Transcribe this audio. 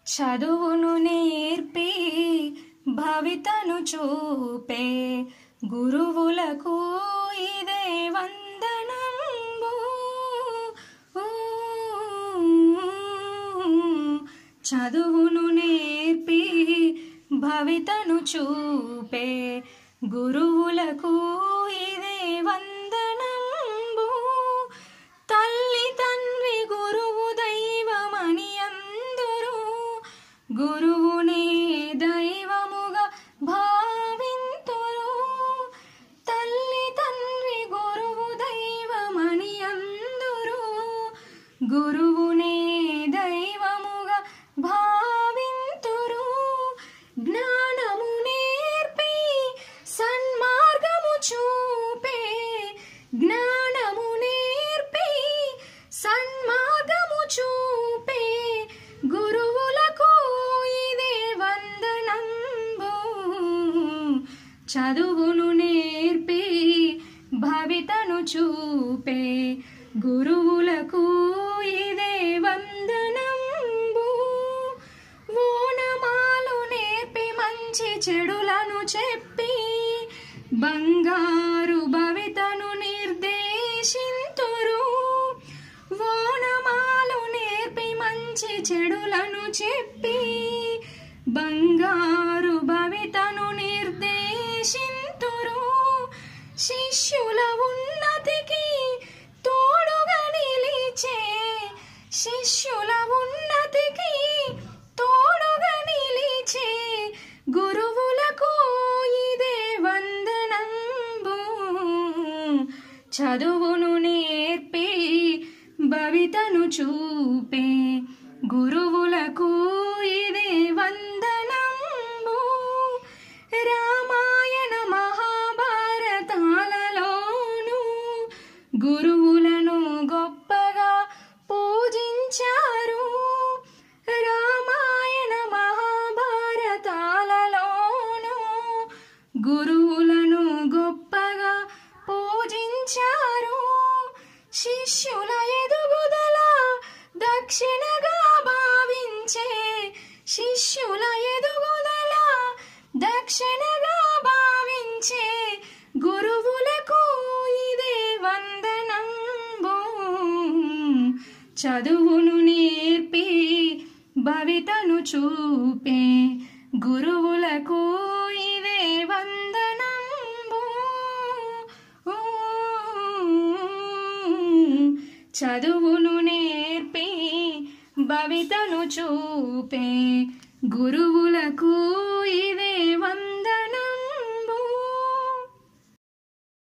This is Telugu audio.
చదువును నేర్పి భవితను చూపే గురువులకు ఇదే వందనంబు చదువును నేర్పి భవితను చూపే గురువులకు ఇదే వందనంబు తల్లి తండ్రి గురువు దైవమని అందరూ గురువునే దైవముగా భావింతురు తల్లి తండ్రి గురువు దైవమని అందరూ గురువునే దైవముగా భావింతురు జ్ఞానము నేర్పి సన్మార్గము చూపే జ్ఞానము నేర్పి సన్మార్గము చూపే గురువులకు ఇదే వందనంబు చదువును నేర్పి భవితను చూపే గురువులకు ఇదే వందనంబు ఓనమాలు నేర్పి మంచి చెడులను చెప్పి బంగారు భవితను నిర్దేశింతురు ఓనమాలు నేర్పి మంచి చెడులను చెప్పి బంగారు భవితను నిర్దేశింతురు శిష్యుల ఉన్నతికి తోడుగా నిలిచే శిష్యుల ఉన్నతికి తోడుగా నిలిచే గురువులకు ఇదే వందనంబు చదువును నేర్పి భవితను చూపే గురువులకు ఇదే వందనంబు రామాయణ మహాభారతాలలోను గురువులను గొప్పగా పూజించారు రామాయణ మహాభారతాలలోను గురువులను గొప్పగా పూజించారు శిష్యుల ఎదుగుదల దక్షిణగా భావించే శిష్యుల ఎదుగుదల దక్షిణగా భావించే గురువులకు ఇదే వందనంబు చదువును నేర్పి భవితను చూపే గురువులకు ఇదే వందనంబు చదువును నేర్పి భవితను చూపే గురువులకు ఇదే